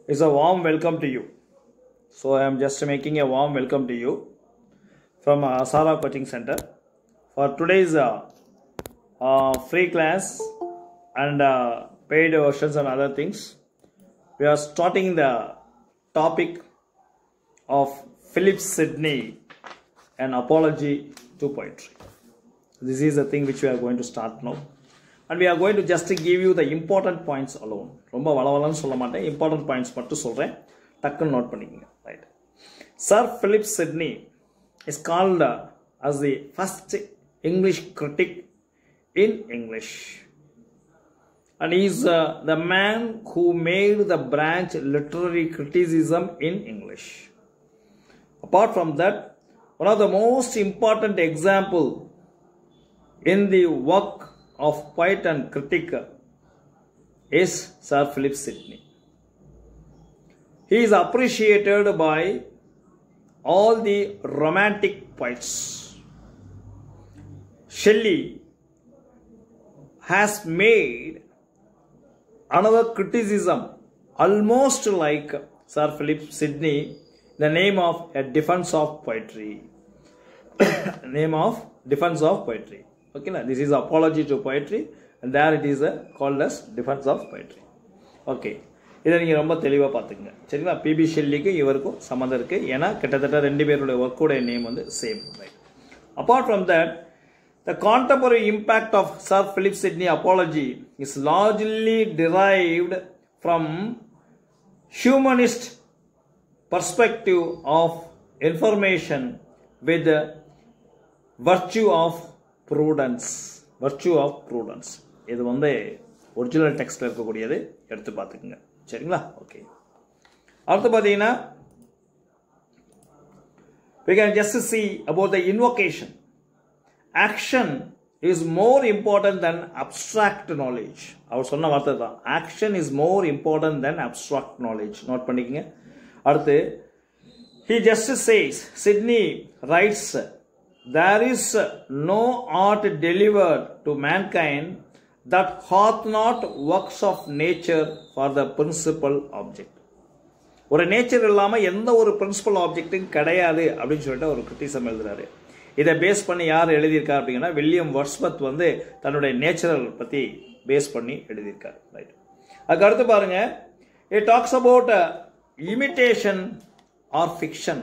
is a warm welcome to you. So I am just making a warm welcome to you from uh, Sara Coaching Center for today's uh, uh, free class and uh, paid versions and other things. We are starting the topic of Philip Sidney, an apology to poetry. This is the thing which we are going to start now. And we are going to just give you the important points alone. ரொம்ப வளவலன்னு சொல்ல மாட்டேன் important points மட்டும் சொல்கிறேன் டக்குன்னு note பண்ணிக்கங்க right sir Philip Sidney is called as the first English critic in English and he is uh, the man who made the branch literary criticism in English. Apart from that, one of the most important example in the work of poet and critic is Sir Philip Sidney. He is appreciated by all the romantic poets. Shelley has made another criticism almost like Sir Philip Sidney, the name of a defense of poetry. name of defense of poetry. Okay, na? this is apology to poetry, and there it is uh, called as defense of poetry. Okay. இதை நீங்கள் ரொம்ப தெளிவாக பார்த்துக்குங்க சரிங்களா BP ஷெல்லிக்கு இவருக்கும் சம்மந்தம் இருக்குது ஏன்னா கிட்டத்தட்ட ரெண்டு பேருடைய ஒர்க்குடைய நேம் வந்து same right apart from that The contemporary impact of Sir Philip Sidney apology is largely derived from humanist perspective of information with the virtue of prudence. Virtue of prudence. இது வந்து ஒரிஜினல் டெக்ஸ்டில் இருக்கக்கூடியது எடுத்து பார்த்துக்குங்க சரிங்களா okay அடுத்து பார்த்தீங்கன்னா we can just see about the invocation action is more important than abstract knowledge அவர் சொன்ன வார்த்தை தான் action is more important than abstract knowledge note பண்ணிக்கங்க அடுத்து he just says Sydney writes there is no art delivered to mankind that hath not works of nature for the principal object ஒரு nature இல்லாமல் எந்த ஒரு principal ஆப்ஜெக்ட்டும் கிடையாது அப்படின்னு சொல்லிட்டு ஒரு கிரிட்டிசம் எழுதுறாரு இதை பேஸ் பண்ணி யார் எழுதியிருக்கார் அப்படிங்கன்னா வில்லியம் வர்ஸ்பத் வந்து தன்னுடைய நேச்சுரல் பற்றி பேஸ் பண்ணி எழுதியிருக்கார் ரைட் அதுக்கு அடுத்து பாருங்க it talks about imitation or fiction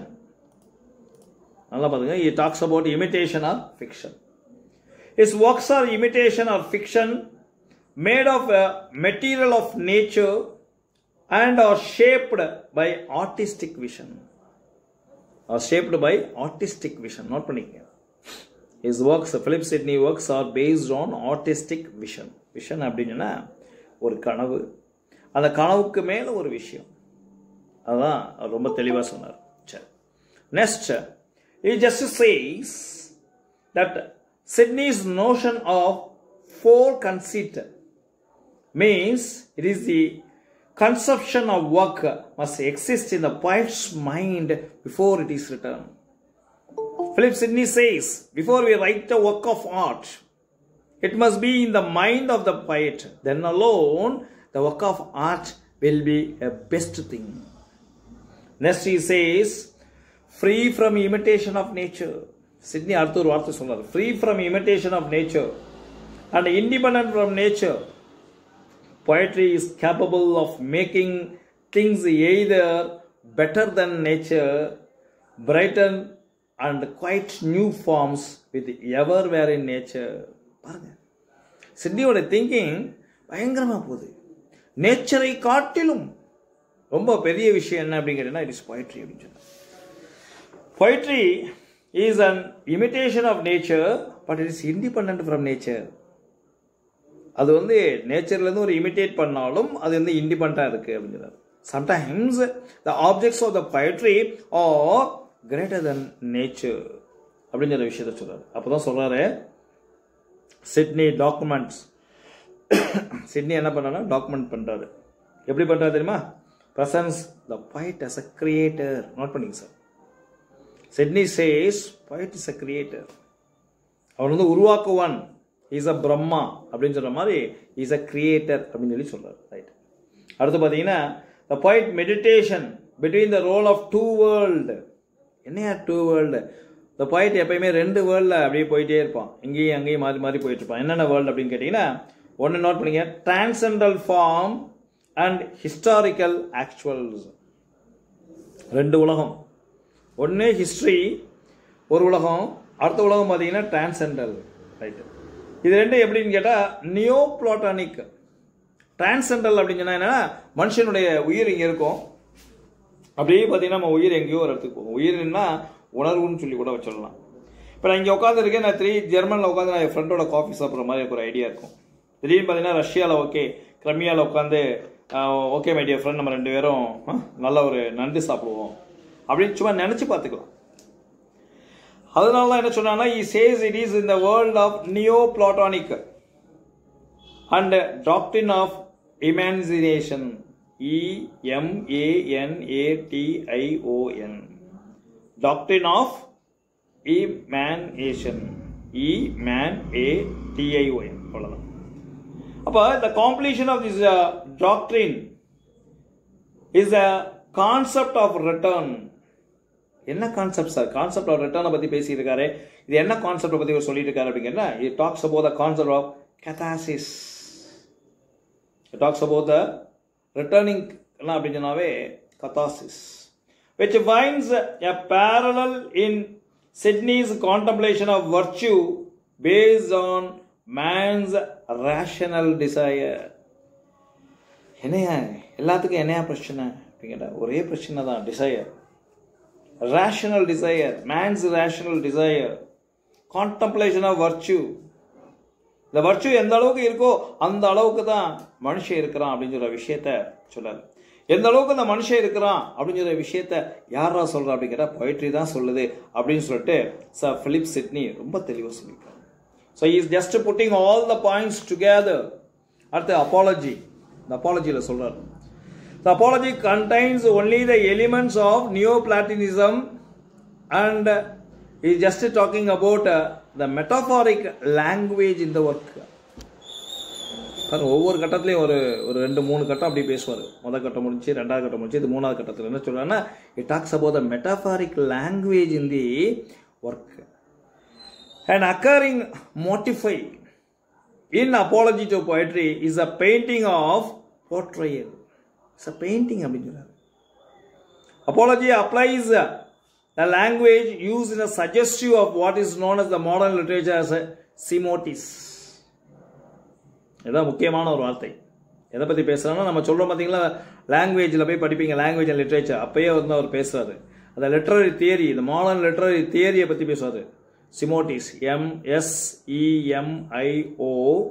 நல்லா பாருங்க it talks about imitation or fiction is works are imitation or fiction made of material of nature and are shaped by artistic vision are shaped by artistic vision. Not பண்ணிக்கங்க His works, Philip Sidney works are based on artistic vision. Vision அப்படின்னா ஒரு கனவு அந்த கனவுக்கு மேல ஒரு விஷயம் அதான் அவர் ரொம்ப தெளிவாக சொன்னார் சரி next he just says that Sydney's notion of four conceit means it is the conception of work must exist in the poet's mind before it is written. Philip Sidney says, before we write a work of art, it must be in the mind of the poet. Then alone, the work of art will be a best thing. Next he says, free from imitation of nature. Sidney அடுத்த ஒரு வார்த்தை சொன்னார் free from imitation of nature and independent from nature poetry is capable of making things either better than nature, brighter and quite new forms with ever were in nature. பாருங்க சிட்னியோட thinking பயங்கரமாக போகுது நேச்சரை காட்டிலும் ரொம்ப பெரிய விஷயம் என்ன அப்படின்னு கேட்டீங்கன்னா இட் இஸ் பொயட்ரி அப்படின்னு சொன்னார் poetry is an imitation of nature but it is independent from nature அது வந்து நேச்சர்லேருந்து ஒரு இமிட்டேட் பண்ணாலும் அது வந்து இண்டிபெண்ட்டாக இருக்குது அப்படிங்கிறார் sometimes the objects of the poetry are greater than nature அப்படிங்கிற விஷயத்த சொல்கிறார் அப்போ தான் சொல்கிறாரு சிட்னி டாக்குமெண்ட்ஸ் சிட்னி என்ன பண்ணாருன்னா டாக்குமெண்ட் பண்ணுறாரு எப்படி பண்ணுறாரு தெரியுமா presents the poet as a creator note பண்ணிங்க sir Sidney says poet is a creator அவர் வந்து உருவாக்குவான் இஸ் அ பிரம்மா அப்படின்னு சொல்ற மாதிரி இஸ் அ கிரியேட்டர் அப்படின்னு சொல்லி சொல்றாரு ரைட் அடுத்து பார்த்தீங்கன்னா the poet meditation between the role of two world என்னையா டூ வேர்ல்டு இந்த poet எப்பயுமே ரெண்டு வேர்ல்டில் அப்படியே போயிட்டே இருப்பான் இங்கேயும் அங்கேயும் மாறி மாறி போயிட்டு இருப்பான் என்னென்ன வேர்ல்டு அப்படின்னு கேட்டிங்கன்னா ஒன்று நோட் பண்ணிங்க transcendental form and historical actuals ரெண்டு உலகம் ஒன்று ஹிஸ்ட்ரி ஒரு உலகம் அடுத்த உலகம் பார்த்தீங்கன்னா டிரான்செண்டல் ரைட்டு இது ரெண்டு எப்படின்னு கேட்டால் நியோ பிளாட்டானிக் டிரான்செண்டல் அப்படின்னு சொன்னா என்னன்னா மனுஷனுடைய உயிர் இங்கே இருக்கும் அப்படியே பார்த்தீங்கன்னா நம்ம உயிர் எங்கேயோ ஒரு இடத்துக்கு போகும் உயிர்னா உணர்வுன்னு சொல்லி கூட வச்சிடலாம் இப்போ நான் இங்கே உட்காந்துருக்கேன் நான் த்ரீ ஜெர்மனில் உட்காந்து நான் என் ஃப்ரெண்டோட காஃபி சாப்பிட்ற மாதிரி எனக்கு ஒரு ஐடியா இருக்கும் திடீர்னு பார்த்தீங்கன்னா ரஷ்யாவில் ஓகே கிரமியாவில் உட்காந்து ஓகே மை டியர் ஃப்ரெண்ட் நம்ம ரெண்டு பேரும் ஆ, நல்ல ஒரு நண்டு சாப்பிடுவோம் அப்படின்னு சும்மா நினச்சி பார்த்துக்கலாம் அதனால தான் என்ன சொன்னாங்கன்னா இ says it is in the world of neo platonic and டாக்டின் of இமேன்சினேஷன் இஎம்ஏஎன்ஏடிஐஓஎன் டாக்டின் of இமேனேஷன் இமேன் ஏ டிஐஓஎன் அவ்வளோதான் அப்போ த completion of this doctrine is a concept of return என்ன கான்செப்ட் சார் கான்செப்ட் ஆஃப் ரிட்டர்னை பற்றி பேசியிருக்காரு இது என்ன கான்செப்டை பற்றி அவர் சொல்லிட்டு இருக்காரு அப்படிங்கன்னா it talks about the concept of catharsis it talks about the returning என்ன அப்படின்னு சொன்னாவே கதாசிஸ் which finds a parallel in Sydney's contemplation of virtue based on man's rational desire. என்னையா எல்லாத்துக்கும் என்னையா பிரச்சனை அப்படிங்கிற ஒரே பிரச்சனை தான் desire rational desire man's rational desire contemplation of virtue இந்த வர்ச்சு எந்த அளவுக்கு இருக்கோ அந்த அளவுக்கு தான் மனுஷன் இருக்கிறான் அப்படின்னு சொல்ற விஷயத்த சொல்லாரு எந்த அளவுக்கு அந்த மனுஷன் இருக்கிறான் அப்படின்னு சொல்ற விஷயத்த யாரா சொல்றா அப்படின்னு கேட்டா பொயிட்ரி தான் சொல்லுது அப்படின்னு சொல்லிட்டு சார் பிலிப் சிட்னி ரொம்ப தெளிவாக சொல்லியிருக்காரு so is just putting all the points together அடுத்து அப்பாலஜி இந்த அப்பாலஜியில் சொல்றாரு The apology contains only the elements of Neoplatonism and is just talking about uh, the metaphoric language in the work. பாருங்க ஒவ்வொரு கட்டத்துலையும் ஒரு ஒரு ரெண்டு மூணு கட்டம் அப்படி பேசுவார் முதல் கட்டம் முடிஞ்சு ரெண்டாவது கட்டம் முடிஞ்சு இது மூணாவது கட்டத்தில் என்ன சொல்றாருன்னா it talks about the metaphoric language in the work and occurring motif in apology to poetry is a painting of portrayal it's a painting அப்படின்னு சொல்றாரு apology applies uh, the language used in a suggestive of what is known as the modern literature as a simotis இதுதான் முக்கியமான ஒரு வார்த்தை எதை பற்றி பேசுகிறாங்கன்னா நம்ம சொல்கிறோம் பார்த்தீங்களா லாங்குவேஜில் போய் படிப்பீங்க லாங்குவேஜ் அண்ட் லிட்ரேச்சர் அப்பயே வந்து அவர் பேசுறாரு அந்த லிட்ரரி தியரி இந்த மாடர்ன் லிட்ரரி தியரியை பற்றி பேசுவார் semiotics M S E M I O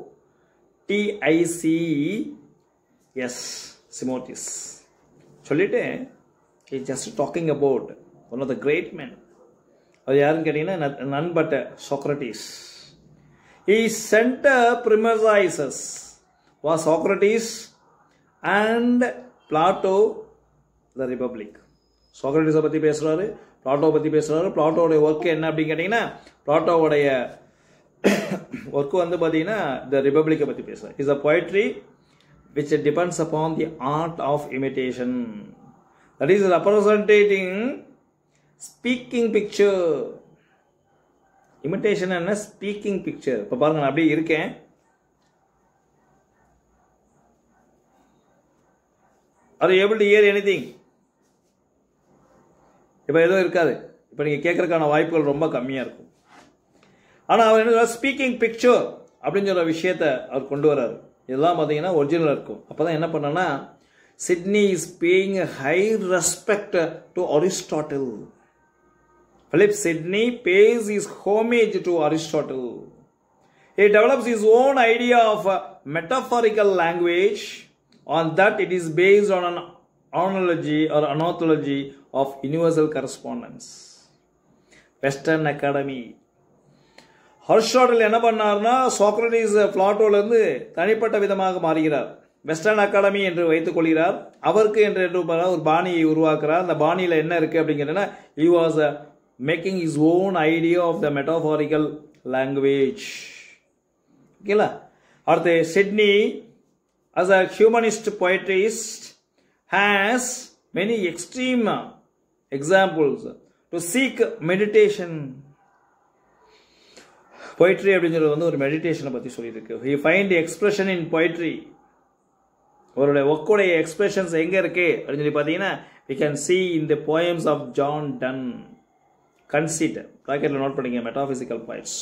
T I C E S semiotics சொல்லிட்டு is just talking about one of the great man அது யாருன்னு கேட்டிங்கன்னா none but Socrates He center premises was Socrates and Plato the Republic. சாக்ரட்டிஸை பற்றி பேசுகிறாரு பிளாட்டோ பற்றி பேசுகிறாரு பிளாட்டோடைய ஒர்க் என்ன அப்படின்னு கேட்டிங்கன்னா பிளாட்டோவுடைய ஒர்க் வந்து பார்த்தீங்கன்னா த ரிபப்ளிக்கை பற்றி பேசுகிறார் is a poetry which depends upon the art of imitation. That is representing speaking picture. Imitation என்ன ஸ்பீக்கிங் பிக்சர் இப்போ பாருங்க நான் அப்படியே இருக்கேன் அது able to hear anything இப்போ எதுவும் இருக்காது இப்போ நீங்கள் கேட்கறதுக்கான வாய்ப்புகள் ரொம்ப கம்மியாக இருக்கும் ஆனால் அவர் என்ன ஸ்பீக்கிங் பிக்சர் அப்படின்னு சொல்ற விஷயத்த அவர் கொண்டு வராரு இதெல்லாம் பார்த்தீங்கன்னா ஒரிஜினல் இருக்கும் அப்போ தான் என்ன பண்ணனா Sidney is paying high respect to Aristotle Philip Sidney pays his homage to Aristotle. He develops his own idea of a metaphorical language. On that, it is based on an analogy or anthology of universal correspondence. Western Academy. ஹர்ஷாட்டில் என்ன பண்ணார்னா Socrates பிளாட்டோலேருந்து தனிப்பட்ட விதமாக மாறுகிறார் western academy என்று வைத்துக் கொள்கிறார் அவருக்கு என்று என்று ஒரு பாணியை உருவாக்குறார் அந்த பாணியில் என்ன இருக்கு அப்படிங்கிறதுனா he was a making his own idea of the metaphorical language. ஓகேங்களா அடுத்து Sidney as a humanist poetist has many extreme examples to seek meditation poetry அப்படிங்கிறது வந்து ஒரு மெடிடேஷனை பற்றி சொல்லியிருக்கு he find expression in poetry அவருடைய ஒர்க்குடைய எக்ஸ்பிரஷன்ஸ் எங்கே இருக்கு அப்படின்னு சொல்லி பார்த்தீங்கன்னா we can see in the poems of John Donne conceit ப்ராக்கெட்டில் நோட் பண்ணிங்க மெட்டாஃபிசிக்கல் poets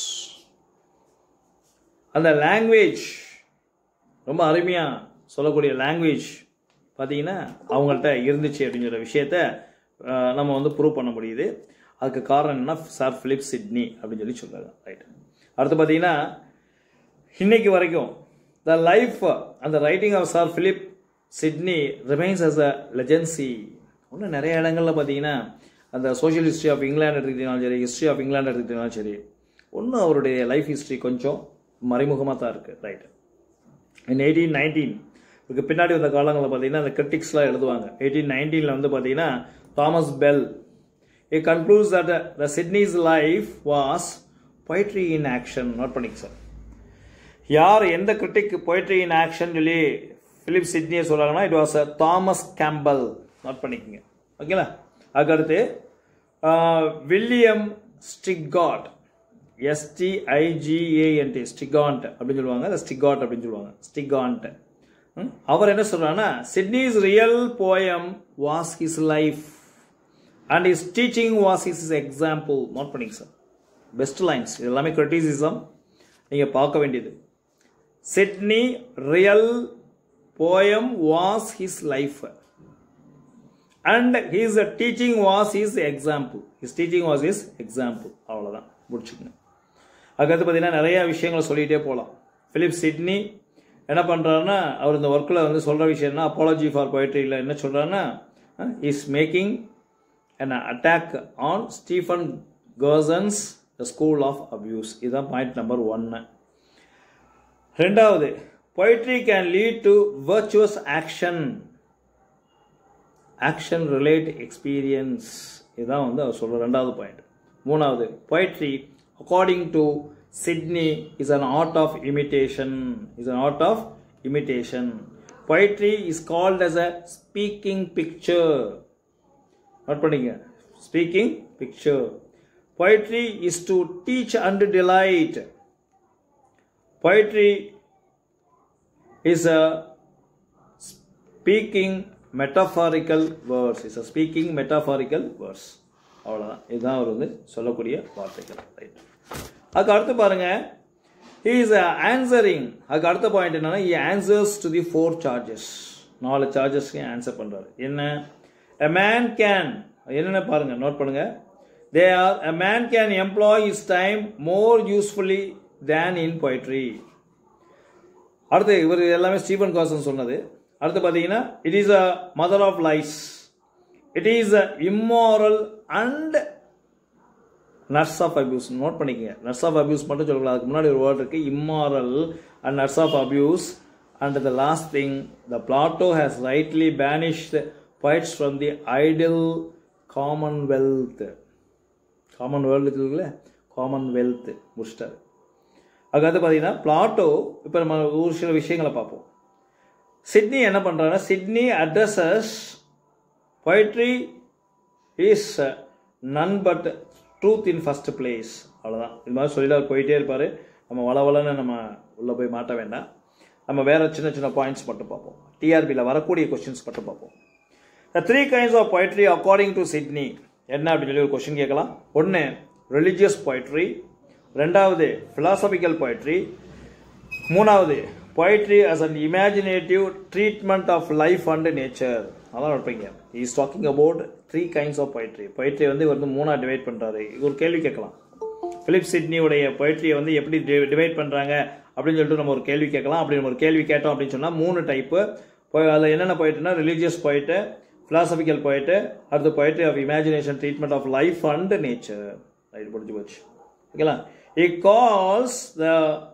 அந்த லாங்குவேஜ் ரொம்ப அருமையாக சொல்லக்கூடிய லாங்குவேஜ் பார்த்தீங்கன்னா அவங்கள்ட்ட இருந்துச்சு அப்படிங்கிற விஷயத்த அஹ், நம்ம வந்து ப்ரூவ் பண்ண முடியுது அதுக்கு காரணம் என்ன சார் பிலிப் சிட்னி அப்படின்னு சொல்லி சொல்றாங்க ரைட் அடுத்து பார்த்தீங்கன்னா இன்னைக்கு வரைக்கும் த லைஃப் அந்த writing of sir Philip Sidney remains as a legacy இன்னும் நிறைய இடங்கள்ல பார்த்தீங்கன்னா அந்த சோஷியல் ஹிஸ்ட்ரி ஆஃப் இங்கிலாந்து எடுத்துக்கிட்டாலும் சரி ஹிஸ்ட்ரி ஆஃப் இங்கிலாந்து எடுத்துக்கிட்டாலும் சரி ஒன்றும் அவருடைய லைஃப் ஹிஸ்ட்ரி கொஞ்சம் மறைமுகமாக தான் இருக்குது ரைட் இன் எயிட்டீன் நைன்டீன் இதுக்கு பின்னாடி வந்த காலங்களில் பார்த்தீங்கன்னா அந்த கிரிட்டிக்ஸ்லாம் எழுதுவாங்க எயிட்டீன் நைன்டீனில் வந்து பார்த்தீங்கன்னா Thomas Bell he concludes that the Sidney's life was poetry in action note பண்ணிக்க சார் யார் எந்த கிரிட்டிக் poetry இன் ஆக்ஷன் சொல்லி பிலிப் சிட்னியை சொல்றாங்கன்னா it was Thomas Campbell note பண்ணிக்கோங்க ஓகேங்களா அதுக்கடுத்து வில்லியம் ஸ்டிகாட் எஸ்டிஐஜிஏஎன்டி ஸ்டிகாண்ட் அப்படின்னு சொல்லுவாங்க அந்த ஸ்டிகாட் அப்படின்னு சொல்லுவாங்க ஸ்டிகாண்ட் ம்? அவர் என்ன சொல்றாருன்னா Sidney's real poem was his life and is teaching was is example note பண்ணிங்க சார் பெஸ்ட் லைன்ஸ் இது எல்லாமே கிரிட்டிசிசம் நீங்கள் பார்க்க வேண்டியது Sidney real poem was his life and his teaching was his example his teaching was his example அவ்வளோதான் முடிச்சுக்கங்க அதுக்கடுத்து பார்த்தீங்கன்னா நிறைய விஷயங்களை சொல்லிகிட்டே போகலாம் பிலிப் சிட்னி என்ன பண்ணுறாருன்னா அவர் இந்த ஒர்க்கில் வந்து சொல்கிற விஷயம் என்ன அப்பாலஜி ஃபார் போய்ட்ரியில் என்ன சொல்கிறாருன்னா is making an attack on Stephen Gosson's the school of abuse இதுதான் பாயிண்ட் நம்பர் ஒன்று ரெண்டாவது poetry can lead to virtuous action action related experience இதுதான் வந்து அவர் சொல்ற ரெண்டாவது பாயிண்ட் மூணாவது poetry according to Sidney is an art of imitation is an art of imitation poetry is called as a speaking picture note பண்ணிங்க speaking picture poetry is to teach and delight poetry is a speaking metaphorical words is a speaking metaphorical words அவ்வளோதான் இதுதான் அவர் வந்து சொல்லக்கூடிய வார்த்தைகள் right அதுக்கு அடுத்து பாருங்க he is answering அதுக்கு அடுத்த பாயிண்ட் என்னன்னா he answers to the four charges நாலு சார்ஜஸ்க்கு ஆன்சர் பண்றாரு என்ன a man can என்னென்ன பாருங்க நோட் பண்ணுங்க they are a man can employ his time more usefully than in poetry அடுத்து இவர் எல்லாமே ஸ்டீபன் காசன் சொன்னது அடுத்து பார்த்தீங்கன்னா it is a mother of lies it is a immoral and nurse of abuse note பண்ணிக்கங்க நர்ஸ் ஆஃப் அபியூஸ் மட்டும் சொல்லக்கூடாது அதுக்கு முன்னாடி ஒரு வேர்ட் இருக்கு immoral and nurse of abuse and the last thing the Plato has rightly banished poets from the ideal commonwealth commonwealth இருக்குல்ல commonwealth முடிச்சிட்டாரு அதுக்கடுத்து பார்த்தீங்கன்னா பிளாட்டோ இப்போ நம்ம ஒரு சில விஷயங்களை பார்ப்போம் சிட்னி என்ன பண்ணுறாங்கன்னா Sidney addresses poetry is none but truth in first place அவ்வளோதான் இது மாதிரி சொல்லிட்டு அவர் போயிட்டே இருப்பார் நம்ம வளவலன்னு நம்ம உள்ளே போய் மாட்ட வேண்டாம் நம்ம வேற சின்ன சின்ன பாயிண்ட்ஸ் மட்டும் பார்ப்போம் டிஆர்பியில் வரக்கூடிய கொஸ்டின்ஸ் மட்டும் பார்ப்போம் the three kinds of poetry according to Sidney என்ன அப்படின்னு சொல்லி ஒரு கொஸ்டின் கேட்கலாம் ஒன்று ரிலிஜியஸ் poetry ரெண்டாவது philosophical poetry மூணாவது poetry as an imaginative treatment of life and nature அதான் இருப்பீங்க is talking about three kinds of poetry poetry வந்து இவர் வந்து மூணா டிவைட் பண்றாரு ஒரு கேள்வி கேட்கலாம் பிலிப் சிட்னியுடைய poetry வந்து எப்படி டிவைட் பண்றாங்க அப்படின்னு சொல்லிட்டு நம்ம ஒரு கேள்வி கேட்கலாம் அப்படி நம்ம ஒரு கேள்வி கேட்டோம் அப்படின்னு சொன்னா மூணு டைப்பு அதில் என்னென்ன போயிட்டுனா ரிலீஜியஸ் போயிட்டு philosophical போயிட்டு அடுத்து poetry of imagination treatment of life and nature right முடிஞ்சு போச்சு ஓகேங்களா he calls the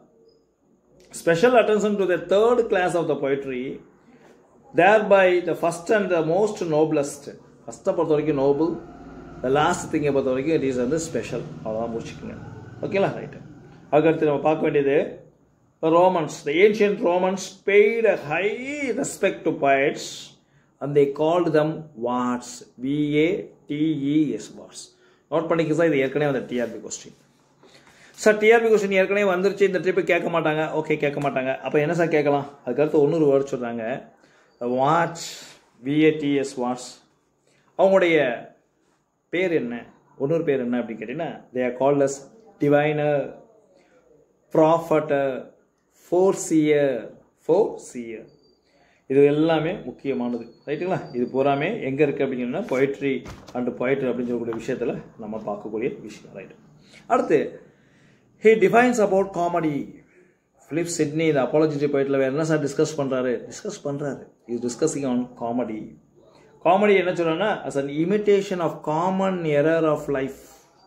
special attention to the third class of the poetry thereby the first and the most noblest ஃபஸ்ட்டை பொறுத்த வரைக்கும் நோபல் த லாஸ்ட் திங்கை பொறுத்த வரைக்கும் it is வந்து special அவ்வளோதான் முடிச்சுக்கோங்க ஓகேங்களா ரைட்டு அதுக்கடுத்து நம்ம பார்க்க வேண்டியது Romans the ancient Romans paid a high respect to poets and they called them wards V-A-T-E-S wards note பண்ணிக்க சார் இது ஏற்கனவே அந்த TRB question sir TRB question ஏற்கனவே வந்துருச்சு இந்த ட்ரிப்பு கேட்க மாட்டாங்க ஓகே கேட்க மாட்டாங்க அப்போ என்ன சார் கேட்கலாம் அதுக்கடுத்து ஒன்னொரு வேர்ட் சொல்கிறாங்க வாட்ச் விஏடிஎஸ் வாட்ஸ் அவங்களுடைய பேர் என்ன இன்னொரு பேர் என்ன அப்படின்னு கேட்டிங்கன்னா they are called as diviner prophet foreseer foreseer இது எல்லாமே முக்கியமானது ரைட்டுங்களா இது பூராமே எங்கே இருக்குது அப்படிங்கன்னா பொயட்ரி அண்ட் பொயட்ரி அப்படின்னு சொல்லக்கூடிய விஷயத்தில் நம்ம பார்க்கக்கூடிய விஷயம் ரைட்டு அடுத்து he defines about comedy Philip Sidney இந்த அப்பாலஜி போயிட்டில் வேறு என்ன சார் டிஸ்கஸ் பண்ணுறாரு டிஸ்கஸ் பண்ணுறாரு is discussing on comedy comedy என்ன சொல்கிறேன்னா as an imitation of common error of life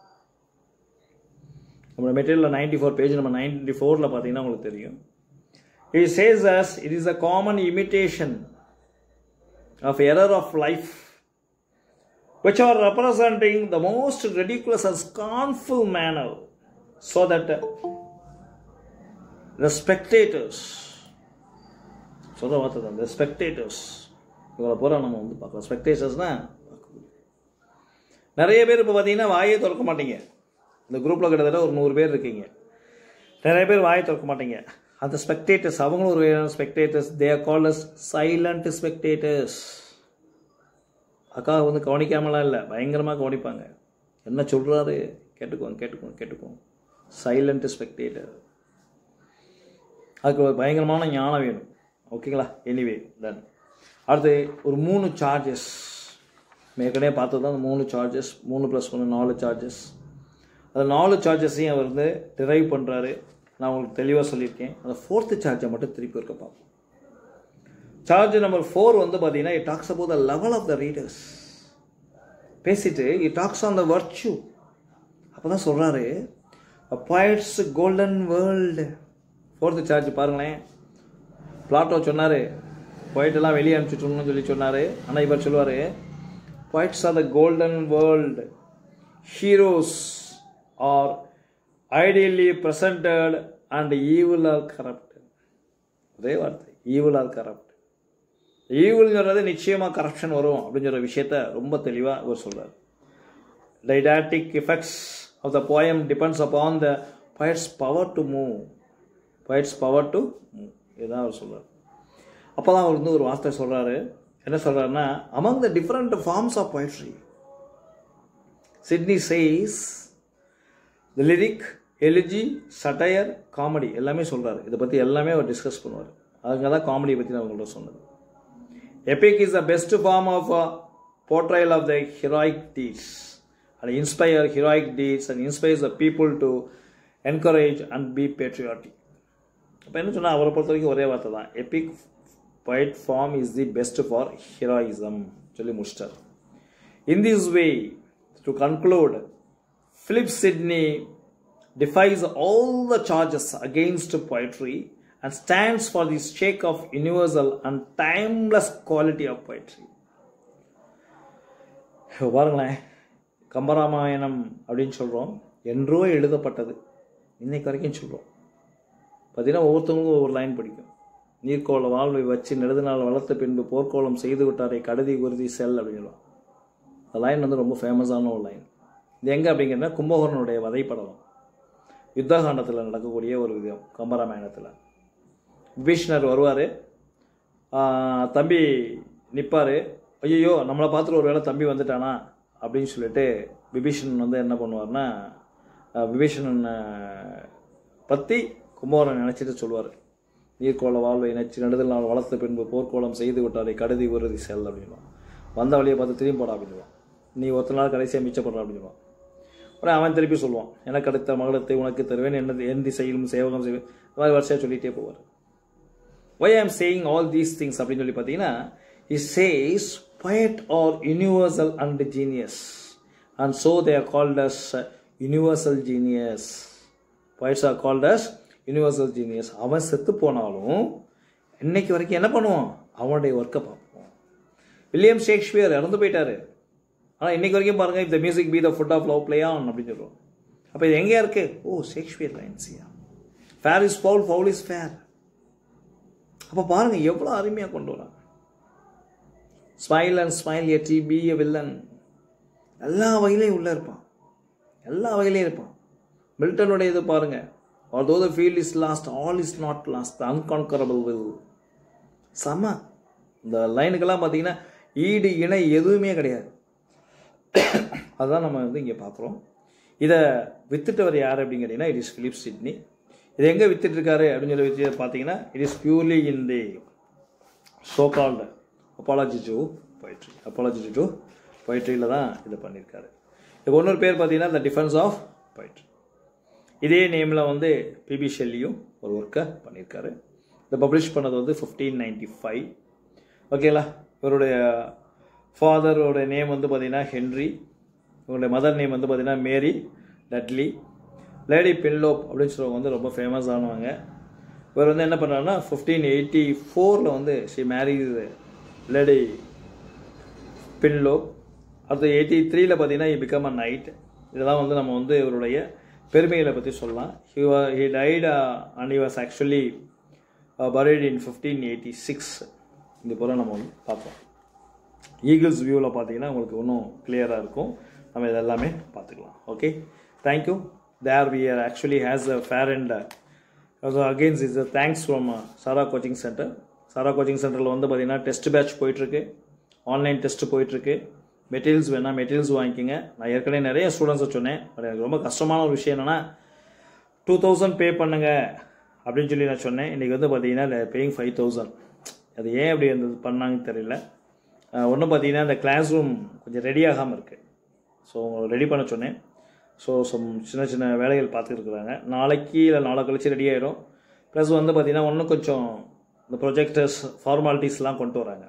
நம்ம மெட்டீரியலில் நைன்டி ஃபோர் பேஜ் நம்ம நைன்டி ஃபோரில் பார்த்தீங்கன்னா உங்களுக்கு தெரியும் it says as it is a common imitation of error of life which are representing the most ridiculous and scornful manner so that the spectators சொல்ற வார்த்தை தான் the spectators இவங்களை பூரா நம்ம வந்து பார்க்கலாம் ஸ்பெக்டேட்டர்ஸ்னா நிறைய பேர் இப்போ பார்த்தீங்கன்னா வாயே திறக்க மாட்டீங்க இந்த குரூப்பில் கிட்டத்தட்ட ஒரு நூறு பேர் இருக்கீங்க நிறைய பேர் வாயை திறக்க மாட்டீங்க அந்த ஸ்பெக்டேட்டர்ஸ் அவங்களும் ஒரு வகையான spectators they are called as silent spectators அக்கா வந்து கவனிக்காமலாம் இல்லை பயங்கரமாக கவனிப்பாங்க என்ன சொல்கிறாரு கேட்டுக்கோங்க கேட்டுக்கோங்க கேட்டுக்கோங்க சைலண்ட் ஸ்பெக்டேட்டர் அதுக்கு ஒரு பயங்கரமான ஞானம் வேணும் ஓகேங்களா எனிவே டன் அடுத்து ஒரு மூணு சார்ஜஸ் ஏற்கனவே பார்த்தது தான் அந்த மூணு சார்ஜஸ் மூணு ப்ளஸ் ஒன்று நாலு சார்ஜஸ் அந்த நாலு சார்ஜஸையும் அவர் வந்து டிரைவ் பண்ணுறாரு நான் உங்களுக்கு தெளிவாக சொல்லியிருக்கேன் அந்த ஃபோர்த்து சார்ஜை மட்டும் திருப்பி இருக்க பார்ப்போம் சார்ஜ் நம்பர் ஃபோர் வந்து பார்த்தீங்கன்னா it talks about the level of the readers பேசிட்டு it talks on the virtue அப்போ தான் சொல்கிறாரு poets golden world fourth charge பாருங்களேன் பிளாட்டோ சொன்னார் பாய்ட்டெல்லாம் வெளியே அனுப்பிச்சுட்டோம்னு சொல்லி சொன்னார் ஆனால் இவர் சொல்லுவார் poets are the golden world heroes are ideally presented and evil are corrupt ஒரே வார்த்தை ஈவில் ஆர் கரப்ட் ஈவில்ங்கிறது நிச்சயமாக கரப்ஷன் வரும் அப்படிங்கிற விஷயத்த ரொம்ப தெளிவாக அவர் சொல்கிறார் didactic effects of the poem depends upon the poet's power to move poet's power to move இதுதான் அவர் சொல்கிறார் அப்போ தான் அவர் வந்து ஒரு வார்த்தை சொல்கிறாரு என்ன சொல்கிறாருன்னா among the different forms of poetry Sidney says the lyric elegy satire comedy எல்லாமே சொல்கிறாரு இதை பற்றி எல்லாமே அவர் டிஸ்கஸ் பண்ணுவார் அதுங்க தான் காமெடியை பற்றி நான் உங்கள்கிட்ட சொன்னது epic is the best form of portrayal of the heroic deeds and inspire heroic deeds and inspires the people to encourage and be patriotic அப்போ என்ன சொன்னால் அவரை பொறுத்த வரைக்கும் ஒரே வார்த்தை தான் epic poet form is the best for heroism சொல்லி முடிச்சிட்டார் in this way to conclude Philip Sidney defies all the charges against poetry and stands for the sake of universal and timeless quality of poetry. பாருங்களேன் கம்பராமாயணம் அப்படின்னு சொல்கிறோம் என்றோ எழுதப்பட்டது இன்னைக்கு வரைக்கும் சொல்கிறோம் பார்த்தீங்கன்னா ஒவ்வொருத்தவங்களுக்கும் ஒவ்வொரு லைன் பிடிக்கும் நீர்க்கோள வாழ்வை வச்சு நெடுநாள் வளர்த்த பின்பு போர்க்கோளம் செய்து விட்டாரை கடுதி உறுதி செல் அப்படின்னு சொல்லுவோம் அந்த லைன் வந்து ரொம்ப ஃபேமஸான ஒரு லைன் இது எங்கே அப்படிங்கிறத கும்பகோணனுடைய வதைப்படம் யுத்தகாண்டத்தில் நடக்கக்கூடிய ஒரு விதம் கம்பராமாயணத்தில் விபீஷ்ணர் வருவார் தம்பி நிற்பார் ஐயோ நம்மளை பார்த்துட்டு ஒரு வேளை தம்பி வந்துட்டானா அப்படின்னு சொல்லிட்டு விபீஷணன் வந்து என்ன பண்ணுவார்னா ஆஹ், விபீஷணனை பற்றி கும்பகோணன் நினச்சிட்டு சொல்லுவார் நீர்க்கோள வாழ்வை நினைச்சு நடுதல் நாள் வளர்த்த பின்பு போர்க்கோளம் செய்து விட்டாரை கடுதி உறுதி செல் அப்படின்வான் வந்த வழியை பார்த்து திரும்பி போடா அப்படின்வான் நீ ஒருத்த நாள் கடைசியாக மிச்சப்படுற அப்படின்வான் உடனே அவன் திருப்பி சொல்லுவான் எனக்கு அடுத்த மகளத்தை உனக்கு தருவேன் என்ன என் திசையிலும் சேவகம் செய்வேன் இந்த மாதிரி வரிசையாக சொல்லிகிட்டே போவார் why I am saying all these things அப்படின்னு சொல்லி பார்த்தீங்கன்னா he says poet or universal and genius and so they are called as uh, universal genius poets are called as universal genius அவன் செத்து போனாலும் இன்னைக்கு வரைக்கும் என்ன பண்ணுவான் அவனுடைய ஒர்க்கை பார்ப்போம் வில்லியம் ஷேக்ஸ்பியர் இறந்து போயிட்டாரு ஆனால் இன்னைக்கு வரைக்கும் பாருங்க இந்த music be the food of love play on அப்படின்னு சொல்லுவோம் அப்போ இது எங்கேயா இருக்கு ஓ ஷேக்ஸ்பியர் லைன்ஸியா fair is foul foul is fair அப்போ பாருங்க எவ்வளோ அருமையாக கொண்டு வராங்க smile and smile and be a villain எல்லா வகையிலையும் உள்ளே இருப்பான் எல்லா வகையிலையும் இருப்பான் மில்டனுடைய இது பாருங்க although the field is lost all is not lost the unconquerable will செம இந்த லைனுக்கெல்லாம் பார்த்தீங்கன்னா ஈடு இணை எதுவுமே கிடையாது அதுதான் நம்ம வந்து இங்கே பார்க்குறோம் இதை வித்துட்டவர் யார் அப்படின்னு கேட்டிங்கன்னா இட் இஸ் ஃபிலிப் சிட்னி இது எங்கே வித்துட்டு இருக்காரு அப்படின்னு சொல்லி வச்சு பார்த்தீங்கன்னா it is purely in the so called apology to poetry apology to பொயிட்ரியில் தான் இது பண்ணியிருக்காரு இதுக்கு இன்னொரு பேர் பார்த்தீங்கன்னா த டிஃபென்ஸ் ஆஃப் பொயிட்ரி இதே நேமில் வந்து பிபி ஷெல்லியும் ஒரு ஒர்க்கை பண்ணியிருக்காரு இதை பப்ளிஷ் பண்ணது வந்து ஃபிஃப்டீன் நைன்டி ஃபைவ் ஓகேங்களா இவருடைய ஃபாதரோட நேம் வந்து பார்த்தீங்கன்னா ஹென்ரி இவங்களுடைய மதர் நேம் வந்து பார்த்தீங்கன்னா மேரி டட்லி லேடி பின்லோப் அப்படின்னு சொல்லுவாங்க வந்து ரொம்ப ஃபேமஸ் ஆனவங்க இவர் வந்து என்ன பண்ணுறாருன்னா ஃபிஃப்டீன் எயிட்டி ஃபோரில் வந்து ஷி மேரிஸ் லேடி பின்லோப் அடுத்து எயிட்டி த்ரீல பார்த்தீங்கன்னா இ பிகம் அ நைட் இதெல்லாம் வந்து நம்ம வந்து இவருடைய பெருமைகளை பற்றி சொல்லலாம் he he died and he was actually buried in fifteen eighty six இது போல் நம்ம வந்து பார்ப்போம் ஈகிள்ஸ் வியூவில் பார்த்தீங்கன்னா உங்களுக்கு இன்னும் கிளியராக இருக்கும் நம்ம இதெல்லாமே பார்த்துக்கலாம் okay thank you there we are actually has a fair and against is thanks from Sara coaching centre Sara coaching சென்டரில் வந்து பார்த்தீங்கன்னா டெஸ்ட் பேட்ச் போயிட்டுருக்கு ஆன்லைன் டெஸ்ட் போயிட்டுருக்கு மெட்டீரியல்ஸ் வேணால் மெட்டீரியல்ஸ் வாங்கிக்கோங்க நான் ஏற்கனவே நிறைய ஸ்டூடெண்ட்ஸை சொன்னேன் பட் எனக்கு ரொம்ப கஷ்டமான ஒரு விஷயம் என்னென்னா டூ தௌசண்ட் பே பண்ணுங்க அப்படின்னு சொல்லி நான் சொன்னேன் இன்றைக்கி வந்து பார்த்தீங்கன்னா பேயிங் ஃபைவ் தௌசண்ட் அது ஏன் அப்படி அந்த பண்ணாங்கன்னு தெரியல ஒன்றும் பார்த்தீங்கன்னா இந்த கிளாஸ் ரூம் கொஞ்சம் ரெடி ஆகாமல் இருக்குது ஸோ ரெடி பண்ண சொன்னேன் ஸோ சம் சின்ன சின்ன வேலைகள் பார்த்துட்டு இருக்கிறாங்க நாளைக்கு இல்லை நாளை கழிச்சு ரெடி ஆயிடும் ப்ளஸ் வந்து பார்த்தீங்கன்னா இன்னும் கொஞ்சம் இந்த ப்ரொஜெக்டர்ஸ் ஃபார்மாலிட்டிஸ்லாம் கொண்டு வராங்க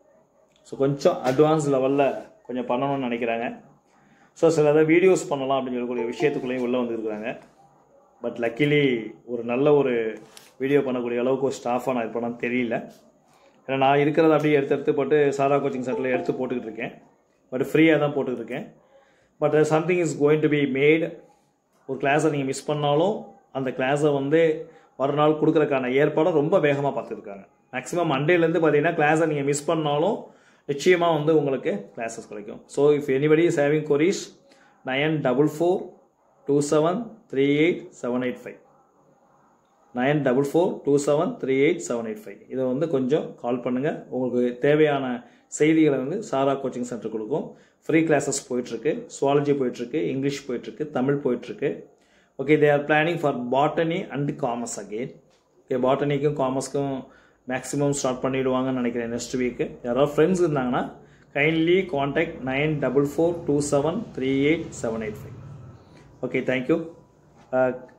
ஸோ கொஞ்சம் அட்வான்ஸ் லெவலில் கொஞ்சம் பண்ணணும்னு நினைக்கிறாங்க ஸோ சில ஏதாவது வீடியோஸ் பண்ணலாம் அப்படின்னு சொல்லக்கூடிய விஷயத்துக்குள்ளேயும் உள்ளே வந்துருக்குறாங்க பட் லக்கிலி ஒரு நல்ல ஒரு வீடியோ பண்ணக்கூடிய அளவுக்கு ஒரு ஸ்டாஃபாக நான் இருப்பேன்னு தெரியல ஏன்னா நான் இருக்கிறத அப்படியே எடுத்து எடுத்து போட்டு சாரா கோச்சிங் சென்டரில் எடுத்து போட்டுக்கிட்டு இருக்கேன் பட் ஃப்ரீயாக தான் போட்டுக்கிட்டு இருக்கேன் but something is going to be made ஒரு கிளாஸை நீங்கள் மிஸ் பண்ணாலும் அந்த கிளாஸை வந்து மறுநாள் கொடுக்குறக்கான ஏற்பாடை ரொம்ப வேகமாக பார்த்துருக்காங்க மேக்ஸிமம் மண்டேலேருந்து பார்த்தீங்கன்னா கிளாஸை நீங்கள் மிஸ் பண்ணாலும் நிச்சயமாக வந்து உங்களுக்கு கிளாஸஸ் கிடைக்கும் so if anybody is having queries nine double four two seven three eight seven eight five nine double four two seven three eight seven eight five இதை வந்து கொஞ்சம் கால் பண்ணுங்கள் உங்களுக்கு தேவையான செய்திகளை வந்து சாரா கோச்சிங் சென்டர் கொடுக்கும் ஃப்ரீ கிளாஸஸ் போயிட்டுருக்கு சுவாலஜி போயிட்டுருக்கு இங்கிலீஷ் போயிட்டுருக்கு தமிழ் போயிட்டுருக்கு okay they are planning for botany and commerce again okay பாட்டனிக்கும் காமர்ஸ்க்கும் மேக்ஸிமம் ஸ்டார்ட் பண்ணிவிடுவாங்கன்னு நினைக்கிறேன் நெக்ஸ்ட் வீக்கு யாராவது ஃப்ரெண்ட்ஸ் இருந்தாங்கன்னா kindly contact nine double four two seven three eight seven eight five okay thank you